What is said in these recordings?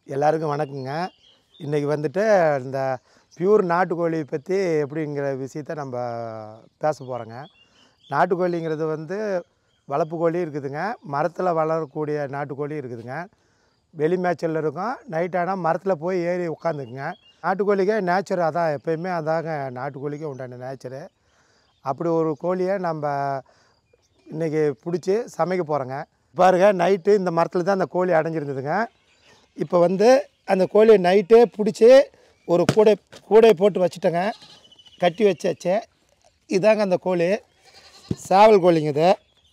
எல்லாருக்கும் வணக்கங்க இன்றைக்கி வந்துட்டு இந்த பியூர் நாட்டுக்கோழி பற்றி எப்படிங்கிற விஷயத்த நம்ம பேச போகிறோங்க நாட்டுக்கோழிங்கிறது வந்து வளர்ப்பு கோழி இருக்குதுங்க மரத்தில் வளரக்கூடிய நாட்டுக்கோழி இருக்குதுங்க வெளி மேய்ச்சல் இருக்கும் நைட் ஆனால் மரத்தில் போய் ஏறி உட்காந்துக்குங்க நாட்டுக்கோழிக்கே நேச்சர் அதான் எப்பயுமே அதாங்க நாட்டுக்கோழிக்கே உண்டான நேச்சரு அப்படி ஒரு கோழியை நம்ம இன்றைக்கி பிடிச்சி சமைக்க போகிறோங்க பாருங்க நைட்டு இந்த மரத்தில் தான் அந்த கோழி அடைஞ்சிருந்ததுங்க இப்போ வந்து அந்த கோழியை நைட்டே பிடிச்சி ஒரு கூடை கூடை போட்டு வச்சுட்டேங்க கட்டி வச்சாச்சு இதாங்க அந்த கோழி சேவல் கோழிங்க இது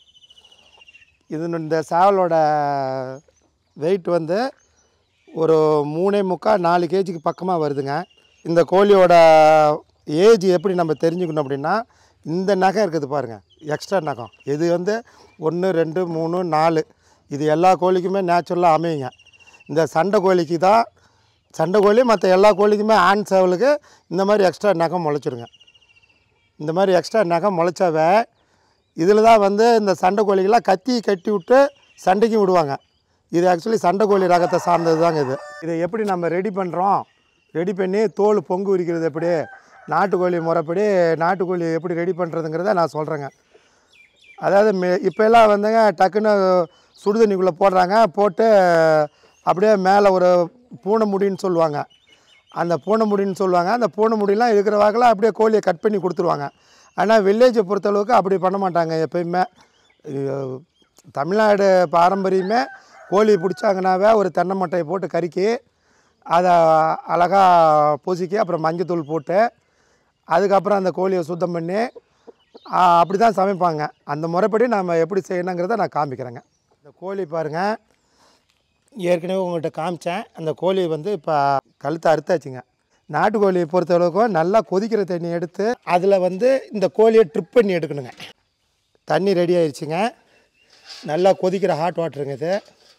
இது இந்த சேவலோட வெயிட் வந்து ஒரு மூணே முக்கால் நாலு கேஜிக்கு பக்கமாக வருதுங்க இந்த கோழியோட ஏஜ் எப்படி நம்ம தெரிஞ்சுக்கணும் அப்படின்னா இந்த நகம் இருக்குது பாருங்கள் எக்ஸ்ட்ரா நகம் இது வந்து ஒன்று ரெண்டு மூணு நாலு இது எல்லா கோழிக்குமே நேச்சுரலாக அமையுங்க இந்த சண்டை கோழிக்கு தான் சண்டை கோழி மற்ற எல்லா கோழிக்குமே ஆண் சேவலுக்கு இந்த மாதிரி எக்ஸ்ட்ரா நகம் முளைச்சிருங்க இந்த மாதிரி எக்ஸ்ட்ரா நகம் முளைச்சாவே இதில் தான் வந்து இந்த சண்டை கோழிகளாம் கத்தி கட்டி விட்டு சண்டைக்கு விடுவாங்க இது ஆக்சுவலி சண்டை கோழி ரகத்தை சார்ந்தது தாங்க இது இதை எப்படி நம்ம ரெடி பண்ணுறோம் ரெடி பண்ணி தோல் பொங்கு உரிக்கிறது எப்படி நாட்டுக்கோழி முறைப்படி நாட்டுக்கோழி எப்படி ரெடி பண்ணுறதுங்கிறத நான் சொல்கிறேங்க அதாவது மே இப்போ எல்லாம் வந்துங்க டக்குன்னு சுடுதண்ணிக்குள்ளே போடுறாங்க போட்டு அப்படியே மேலே ஒரு பூனை முடின்னு சொல்லுவாங்க அந்த பூனை முடின்னு சொல்லுவாங்க அந்த பூனை முடியெல்லாம் இருக்கிற வாக்கில் அப்படியே கோழியை கட் பண்ணி கொடுத்துருவாங்க ஆனால் வில்லேஜை பொறுத்தளவுக்கு அப்படி பண்ண மாட்டாங்க எப்பயுமே இது தமிழ்நாடு பாரம்பரியமே கோழி பிடிச்சாங்கனாவே ஒரு தென்னை மட்டையை போட்டு கறிக்கி அதை அழகாக பூசிக்கி அப்புறம் மஞ்சத்தூள் போட்டு அதுக்கப்புறம் அந்த கோழியை சுத்தம் பண்ணி அப்படி தான் சமைப்பாங்க அந்த முறைப்படி நம்ம எப்படி செய்யணுங்கிறத நான் காமிக்கிறேங்க இந்த கோழி பாருங்கள் ஏற்கனவே உங்கள்கிட்ட காமிச்சேன் அந்த கோழி வந்து இப்போ கழுத்தை அறுத்தாச்சுங்க நாட்டுக்கோழியை பொறுத்தளவுக்கும் நல்லா கொதிக்கிற தண்ணி எடுத்து அதில் வந்து இந்த கோழியை ட்ரிப் பண்ணி எடுக்கணுங்க தண்ணி ரெடி ஆயிடுச்சுங்க நல்லா கொதிக்கிற ஹாட் வாட்டருங்க இது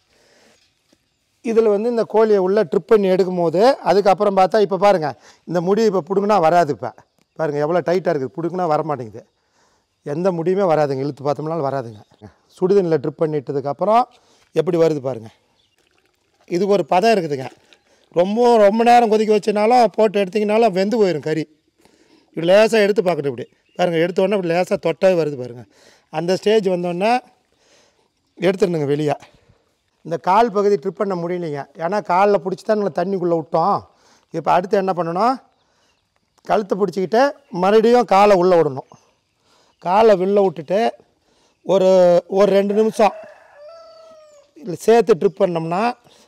இதில் வந்து இந்த கோழியை உள்ளே ட்ரிப் பண்ணி எடுக்கும் போது அதுக்கப்புறம் பார்த்தா இப்போ பாருங்கள் இந்த முடி இப்போ பிடுங்கினா வராது இப்போ பாருங்கள் எவ்வளோ டைட்டாக இருக்குது பிடுங்கினா வர மாட்டேங்குது எந்த முடியுமே வராதுங்க இழுத்து பார்த்தோம்னாலும் வராதுங்க சுடுதண்ணியில் ட்ரிப் பண்ணிட்டதுக்கப்புறம் எப்படி வருது பாருங்கள் இதுக்கு ஒரு பதம் இருக்குதுங்க ரொம்ப ரொம்ப நேரம் கொதிக்க வச்சனாலும் போட்டு எடுத்திங்கனாலும் வெந்து போயிடும் கறி இப்படி லேசாக எடுத்து பார்க்கணும் இப்படி பாருங்கள் எடுத்த உடனே இப்படி லேசாக தொட்டாவே வருது பாருங்கள் அந்த ஸ்டேஜ் வந்தோடனே எடுத்துருணுங்க வெளியே இந்த கால் பகுதி ட்ரிப் பண்ண முடியலைங்க ஏன்னா காலில் பிடிச்சி தான் நம்ம தண்ணிக்குள்ளே விட்டோம் இப்போ அடுத்து என்ன பண்ணணும் கழுத்தை பிடிச்சிக்கிட்டு மறுபடியும் காலை உள்ளே விடணும் காலை வெளில விட்டுட்டு ஒரு ஒரு ரெண்டு நிமிஷம் இல்லை சேர்த்து ட்ரிப் பண்ணோம்னா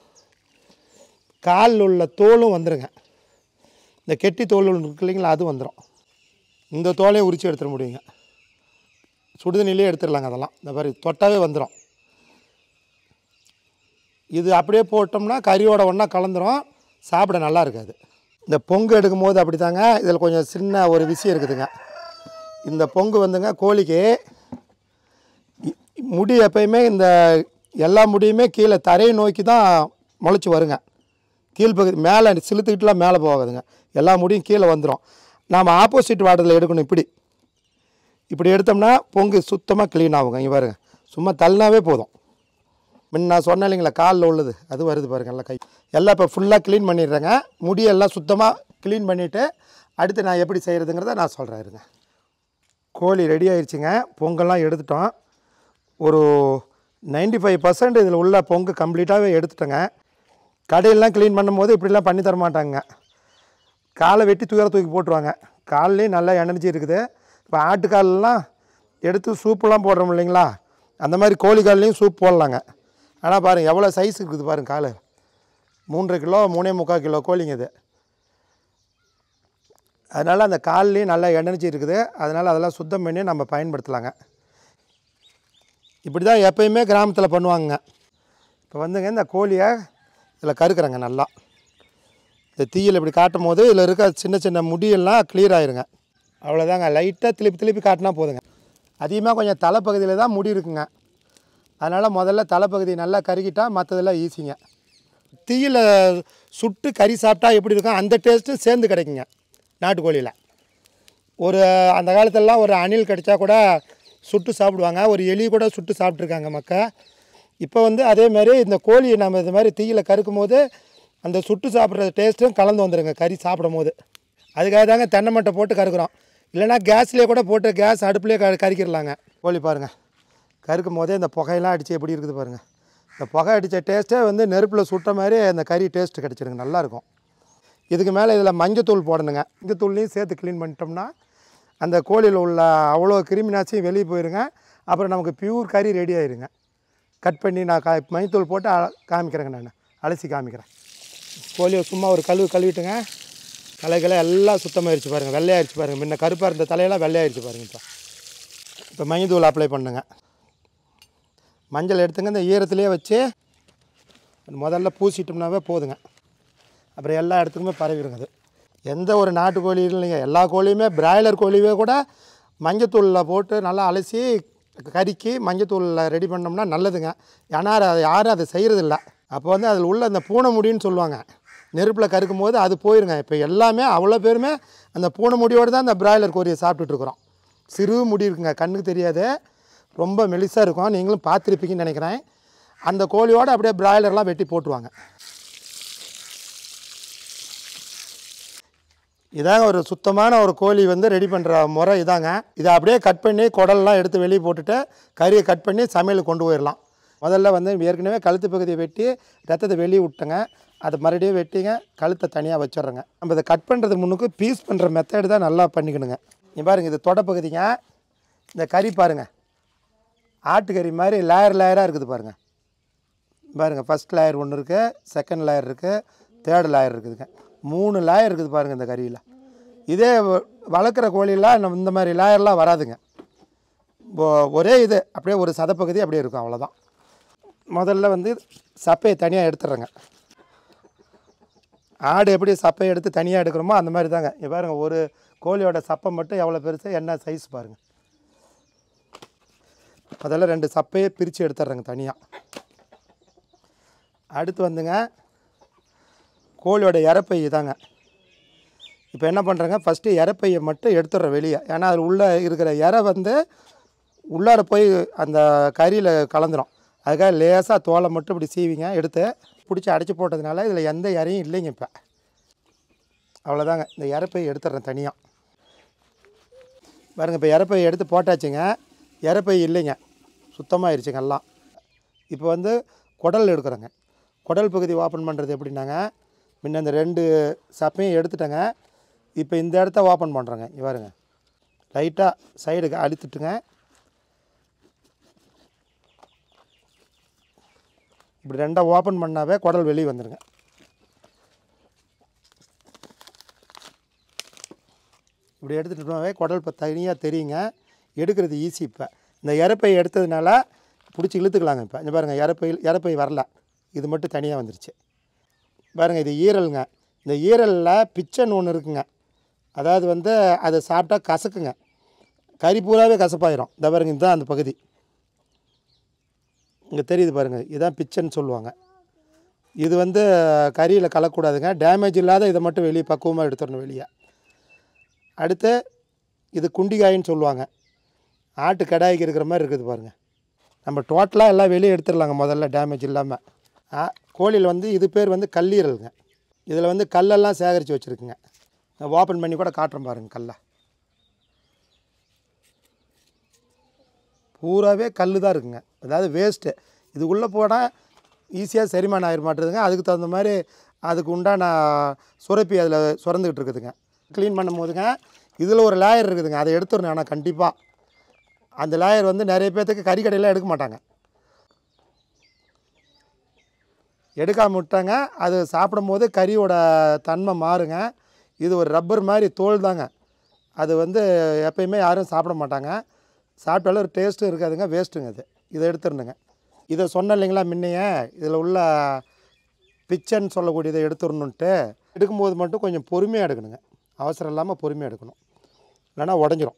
காலில் உள்ள தோலும் வந்துடுங்க இந்த கெட்டி தோல் ஒன்று இருக்கு இல்லைங்களா அது வந்துடும் இந்த தோலையும் உரித்து எடுத்துட முடியுங்க சுடுதண்ணிலே எடுத்துடலாங்க அதெல்லாம் இந்த மாதிரி தொட்டாவே வந்துடும் இது அப்படியே போட்டோம்னா கறியோட ஒன்றா கலந்துரும் சாப்பிட நல்லா இருக்காது இந்த பொங்கு எடுக்கும் போது அப்படி தாங்க இதில் கொஞ்சம் சின்ன ஒரு விஷயம் இருக்குதுங்க இந்த பொங்கு வந்துங்க கோழிக்கு இ- முடி எப்பயுமே இந்த எல்லா முடியுமே கீழே தரையை நோக்கி தான் முளைச்சி வருங்க கீழ்ப்பகுதி மேலே சிலுத்துக்கிட்டுலாம் மேலே போகாதுங்க எல்லா முடியும் கீழே வந்துடும் நாம் ஆப்போசிட் வாட்டரில் எடுக்கணும் இப்படி இப்படி எடுத்தோம்னா பொங்கு சுத்தமாக க்ளீன் ஆகுங்க இங்கே பாருங்க சும்மா தள்ளினாவே போதும் முன்ன நான் சொன்னேன் இல்லைங்களா காலில் உள்ளது அது வருது பாருங்க எல்லாம் கை எல்லாம் இப்போ ஃபுல்லாக க்ளீன் பண்ணிடுறேங்க முடியெல்லாம் சுத்தமாக க்ளீன் பண்ணிவிட்டு அடுத்து நான் எப்படி செய்கிறதுங்கிறத நான் சொல்கிறேன் இருங்க கோழி ரெடி ஆயிடுச்சுங்க பொங்கல்லாம் எடுத்துட்டோம் ஒரு 95% ஃபைவ் பர்சன்ட் இதில் உள்ள பொங்கு கம்ப்ளீட்டாகவே எடுத்துட்டேங்க கடையெல்லாம் க்ளீன் பண்ணும்போது இப்படிலாம் பண்ணி தர மாட்டாங்க காலை வெட்டி தூர தூக்கி போட்டுருவாங்க கால்லேயும் நல்லா எனர்ஜி இருக்குது இப்போ ஆட்டுக்கால்லாம் எடுத்து சூப்பெல்லாம் போடுறோம் இல்லைங்களா அந்த மாதிரி கோழி கால்லையும் சூப் போடலாங்க ஆனால் பாருங்கள் எவ்வளோ சைஸ் இருக்குது பாருங்க கால் மூன்றரை கிலோ மூணே முக்கால் கிலோ கோழிங்க இது அதனால் அந்த கால்லேயும் நல்ல எனர்ஜி இருக்குது அதனால் அதெல்லாம் சுத்தம் பண்ணி நம்ம பயன்படுத்தலாங்க இப்படி தான் எப்பயுமே கிராமத்தில் பண்ணுவாங்க இப்போ வந்துங்க இந்த கோழியை இதில் கருக்குறாங்க நல்லா இந்த தீயில் இப்படி காட்டும் போது இதில் இருக்க சின்ன சின்ன முடியெல்லாம் கிளியர் ஆயிருங்க அவ்வளோதாங்க லைட்டாக திருப்பி திருப்பி காட்டினா போதுங்க அதிகமாக கொஞ்சம் தலைப்பகுதியில் தான் முடி இருக்குங்க அதனால் முதல்ல தலைப்பகுதி நல்லா கருகிட்டா மற்றதெல்லாம் ஈஸிங்க தீயில் சுட்டு கறி சாப்பிட்டா எப்படி இருக்கும் அந்த டேஸ்ட்டும் சேர்ந்து கிடைக்குங்க நாட்டுக்கோழியில் ஒரு அந்த காலத்துலலாம் ஒரு அணில் கடிச்சா கூட சுட்டு சாப்பிடுவாங்க ஒரு எலி கூட சுட்டு சாப்பிட்ருக்காங்க மக்கள் இப்போ வந்து அதே மாதிரி இந்த கோழியை நம்ம இது மாதிரி தீயில் கறுக்கும் போது அந்த சுட்டு சாப்பிட்ற டேஸ்ட்டும் கலந்து வந்துடுங்க கறி சாப்பிடும் போது அதுக்காக தாங்க தென்னை மட்டை போட்டு கறுக்குறோம் இல்லைன்னா கேஸ்லேயே கூட போட்டு கேஸ் அடுப்புலேயே க கறிக்கிடலாங்க கோழி பாருங்கள் கறுக்கும் போதே இந்த புகையெல்லாம் அடித்து எப்படி இருக்குது பாருங்கள் இந்த புகை அடித்த டேஸ்ட்டே வந்து நெருப்பில் சுட்ட மாதிரி அந்த கறி டேஸ்ட் கிடச்சிருங்க நல்லாயிருக்கும் இதுக்கு மேலே இதில் மஞ்சத்தூள் போடணுங்க மஞ்சத்தூள்லையும் சேர்த்து க்ளீன் பண்ணிட்டோம்னா அந்த கோழியில் உள்ள அவ்வளோ கிருமிநாசியும் வெளியே போயிருங்க அப்புறம் நமக்கு பியூர் கறி ரெடி ஆயிருங்க கட் பண்ணி நான் கா மஞ்சத்தூள் போட்டு அ- காமிக்கிறேங்க நான் அலசி காமிக்கிறேன் கோழியை சும்மா ஒரு கழுவு கழுவிட்டுங்க தலைகளை எல்லாம் சுத்தமாகிடுச்சு பாருங்கள் வெள்ளையாயிருச்சு பாருங்கள் முன்ன கருப்பாக இருந்த தலையெல்லாம் வெள்ளையாயிருச்சு பாருங்கள் இப்போ இப்போ மஞ்சத்தூள் அப்ளை பண்ணுங்க மஞ்சள் எடுத்துங்க இந்த ஈரத்துலேயே வச்சு முதல்ல பூசிட்டோம்னாவே போதுங்க அப்புறம் எல்லா இடத்துக்குமே பரவிடுங்க அது எந்த ஒரு நாட்டுக்கோழி இல்லைங்க எல்லா கோழியுமே பிராய்லர் கோழியே கூட மஞ்சத்தூளில் போட்டு நல்லா அலசி கறிக்கு மஞ்சத்தூளில் ரெடி பண்ணோம்னா நல்லதுங்க ஏன்னா அதை யாரும் அதை செய்கிறதில்ல அப்போ வந்து அதில் உள்ள அந்த பூனை முடின்னு சொல்லுவாங்க நெருப்பில் கறுக்கும் போது அது போயிருங்க இப்போ எல்லாமே அவ்வளோ பேருமே அந்த பூனை முடியோடு தான் அந்த பிராய்லர் கோழியை சாப்பிட்டுட்டு இருக்கிறோம் சிறு முடி இருக்குங்க கண்ணுக்கு தெரியாது ரொம்ப மெலிசாக இருக்கும் நீங்களும் பார்த்துருப்பீங்கன்னு நினைக்கிறேன் அந்த கோழியோடு அப்படியே பிராய்லர்லாம் வெட்டி போட்டுருவாங்க இதாங்க ஒரு சுத்தமான ஒரு கோழி வந்து ரெடி பண்ணுற முறை இதாங்க இதை அப்படியே கட் பண்ணி குடல்லாம் எடுத்து வெளியே போட்டுட்டு கறியை கட் பண்ணி சமையலுக்கு கொண்டு போயிடலாம் முதல்ல வந்து ஏற்கனவே கழுத்து பகுதியை வெட்டி ரத்தத்தை வெளியே விட்டுங்க அதை மறுபடியும் வெட்டிங்க கழுத்தை தனியாக வச்சிடுறேங்க நம்ம இதை கட் பண்ணுறதுக்கு முன்னுக்கு பீஸ் பண்ணுற மெத்தடு தான் நல்லா பண்ணிக்கணுங்க இங்க பாருங்க இது தொட பகுதிங்க இந்த கறி பாருங்கள் ஆட்டுக்கறி மாதிரி லேயர் லேயராக இருக்குது பாருங்கள் பாருங்கள் ஃபஸ்ட் லேயர் ஒன்று இருக்குது செகண்ட் லேயர் இருக்குது தேர்ட் லேயர் இருக்குதுங்க மூணு லேயர் இருக்குது பாருங்கள் இந்த கறியில் இதே வ- வளர்க்குற கோழிலாம் நம்ம இந்த மாதிரி லேயர்லாம் வராதுங்க ஒ- ஒரே இது அப்படியே ஒரு சதப்பகுதி அப்படியே இருக்கும் அவ்வளோதான் முதல்ல வந்து சப்பையை தனியாக எடுத்துடுறேங்க ஆடு எப்படி சப்பையை எடுத்து தனியாக எடுக்கிறோமோ அந்த மாதிரி தாங்க இங்க பாருங்க ஒரு கோழியோட சப்பை மட்டும் எவ்வளோ பெருசு என்ன சைஸ் பாருங்கள் முதல்ல ரெண்டு சப்பையை பிரித்து எடுத்துடுறேங்க தனியாக அடுத்து வந்துங்க கோழியோட இறப்பை தாங்க இப்போ என்ன பண்ணுறேங்க ஃபஸ்ட்டு இறப்பையை மட்டும் எடுத்துடுறேன் வெளியே ஏன்னா அதில் உள்ளே இருக்கிற இறை வந்து உள்ளார போய் அந்த கறியில் கலந்துரும் அதுக்காக லேசாக தோலை மட்டும் இப்படி சீவிங்க எடுத்து பிடிச்சி அடைச்சி போட்டதுனால இதில் எந்த இறையும் இல்லைங்க இப்போ அவ்வளோதாங்க இந்த இறப்பை எடுத்துடுறேன் தனியாக பாருங்க இப்போ இறப்பை எடுத்து போட்டாச்சுங்க இறப்பை இல்லைங்க சுத்தமாகிருச்சுங்க எல்லாம் இப்போ வந்து குடல் எடுக்கிறோங்க குடல் பகுதி ஓப்பன் பண்ணுறது எப்படின்னாங்க முன்ன இந்த ரெண்டு சப்பையும் எடுத்துட்டேங்க இப்போ இந்த இடத்த ஓப்பன் பண்ணுறேங்க இங்க பாருங்க லைட்டாக சைடுக்கு அழுத்திட்டுங்க இப்படி ரெண்டாக ஓப்பன் பண்ணாவே குடல் வெளியே வந்துடுங்க இப்படி எடுத்துட்டோம்னாவே குடல் இப்போ தனியாக தெரியுங்க எடுக்கிறது ஈஸி இப்போ இந்த இறப்பை எடுத்ததுனால பிடிச்சி இழுத்துக்கலாங்க இப்போ இங்க பாருங்கள் இறப்பை இறப்பை வரல இது மட்டும் தனியாக வந்துருச்சு பாருங்கள் இது ஈரலுங்க இந்த ஈரலில் பிச்சன் ஒன்று இருக்குங்க அதாவது வந்து அதை சாப்பிட்டா கசக்குங்க கறி பூராவே கசப்பாயிரும் இந்த பாருங்க இதுதான் அந்த பகுதி இங்கே தெரியுது பாருங்கள் இதுதான் பிச்சன்னு சொல்லுவாங்க இது வந்து கறியில் கலக்கூடாதுங்க டேமேஜ் இல்லாத இதை மட்டும் வெளியே பக்குவமாக எடுத்துடணும் வெளியே அடுத்து இது குண்டிகாயின்னு சொல்லுவாங்க ஆட்டு கடாய்க்கு இருக்கிற மாதிரி இருக்குது பாருங்கள் நம்ம டோட்டலாக எல்லாம் வெளியே எடுத்துடலாங்க முதல்ல டேமேஜ் இல்லாமல் கோழியில் வந்து இது பேர் வந்து கல்லீரலுங்க இதில் வந்து கல்லெல்லாம் சேகரித்து வச்சுருக்குங்க நான் ஓப்பன் பண்ணி கூட காட்டுறேன் பாருங்க கல்லை பூராவே கல் தான் இருக்குங்க அதாவது வேஸ்ட்டு இது உள்ளே போனால் ஈஸியாக செரிமானம் ஆயிட மாட்டேதுங்க அதுக்கு தகுந்த மாதிரி அதுக்கு உண்டான சுரப்பி அதில் சுரந்துக்கிட்டு இருக்குதுங்க க்ளீன் பண்ணும் போதுங்க இதில் ஒரு லேயர் இருக்குதுங்க அதை எடுத்துடணும் ஆனால் கண்டிப்பாக அந்த லேயர் வந்து நிறைய பேர்த்துக்கு கறிக்கடையில் எடுக்க மாட்டாங்க எடுக்காம விட்டாங்க அது சாப்பிடும்போது கறியோட தன்மை மாறுங்க இது ஒரு ரப்பர் மாதிரி தோல் தாங்க அது வந்து எப்பயுமே யாரும் சாப்பிட மாட்டாங்க சாப்பிட்டாலும் ஒரு டேஸ்ட்டும் இருக்காதுங்க வேஸ்ட்டுங்க இது இதை எடுத்துருணுங்க இதை சொன்னேன் இல்லைங்களா முன்னையே இதில் உள்ள பிச்சன்னு சொல்லக்கூடியதை எடுத்துடணுன்ட்டு எடுக்கும்போது மட்டும் கொஞ்சம் பொறுமையாக எடுக்கணுங்க அவசரம் இல்லாமல் பொறுமையாக எடுக்கணும் இல்லைன்னா உடஞ்சிரும்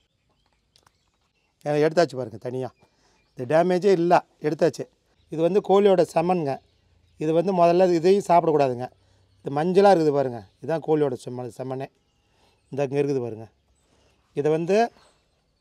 ஏன்னா எடுத்தாச்சு பாருங்கள் தனியாக இது டேமேஜே இல்லை எடுத்தாச்சு இது வந்து கோழியோட செமனுங்க இது வந்து முதல்ல இதையும் சாப்பிடக்கூடாதுங்க இது மஞ்சளாக இருக்குது பாருங்கள் இதுதான் கோழியோட செம்ம செம்மனே இந்த இங்கே இருக்குது பாருங்கள் இதை வந்து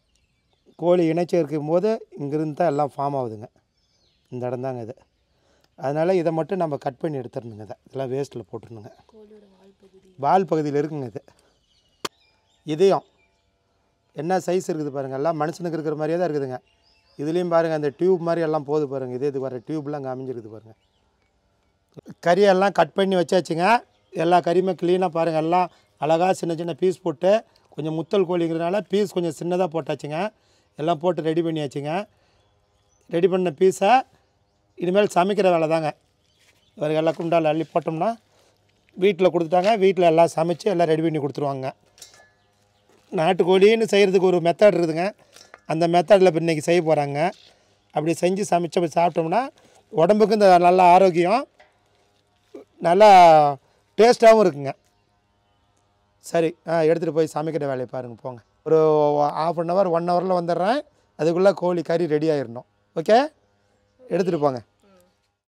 கோழி இணைச்சி இருக்கும்போது இங்கேருந்து தான் எல்லாம் ஃபார்ம் ஆகுதுங்க இந்த இடம் தாங்க இது அதனால் இதை மட்டும் நம்ம கட் பண்ணி எடுத்துடணுங்க இதை இதெல்லாம் வேஸ்ட்டில் போட்டுருணுங்க வால் பகுதியில் இருக்குங்க இது இதயம் என்ன சைஸ் இருக்குது பாருங்கள் எல்லாம் மனுஷனுக்கு இருக்கிற மாதிரியே தான் இருக்குதுங்க இதுலேயும் பாருங்கள் அந்த டியூப் மாதிரி எல்லாம் போகுது பாருங்கள் இதே இது வர டியூப்லாம் அங்கே அமைஞ்சிருக்குது பாருங்கள் கறியெல்லாம் கட் பண்ணி வச்சாச்சுங்க எல்லா கறியுமே க்ளீனாக பாருங்கள் எல்லாம் அழகாக சின்ன சின்ன பீஸ் போட்டு கொஞ்சம் முத்தல் கோழிங்கிறதுனால பீஸ் கொஞ்சம் சின்னதாக போட்டாச்சுங்க எல்லாம் போட்டு ரெடி பண்ணியாச்சுங்க ரெடி பண்ண பீஸை இனிமேல் சமைக்கிற வேலை தாங்க இவருக்கு எல்லாம் குண்டால் அள்ளி போட்டோம்னா வீட்டில் கொடுத்துட்டாங்க வீட்டில் எல்லாம் சமைச்சு எல்லாம் ரெடி பண்ணி கொடுத்துருவாங்க நாட்டுக்கோழின்னு செய்கிறதுக்கு ஒரு மெத்தட் இருக்குதுங்க அந்த மெத்தடில் இப்போ இன்றைக்கி செய்ய போகிறாங்க அப்படி செஞ்சு சமைச்சு அப்படி சாப்பிட்டோம்னா உடம்புக்கு இந்த நல்ல ஆரோக்கியம் நல்லா டேஸ்ட்டாகவும் இருக்குங்க சரி ஆ எடுத்துகிட்டு போய் சமைக்கிற வேலையை பாருங்கள் போங்க ஒரு ஆஃப் அன் ஹவர் ஒன் ஹவரில் வந்துடுறேன் அதுக்குள்ளே கோழி கறி ரெடி ஆயிடணும் ஓகே எடுத்துகிட்டு போங்க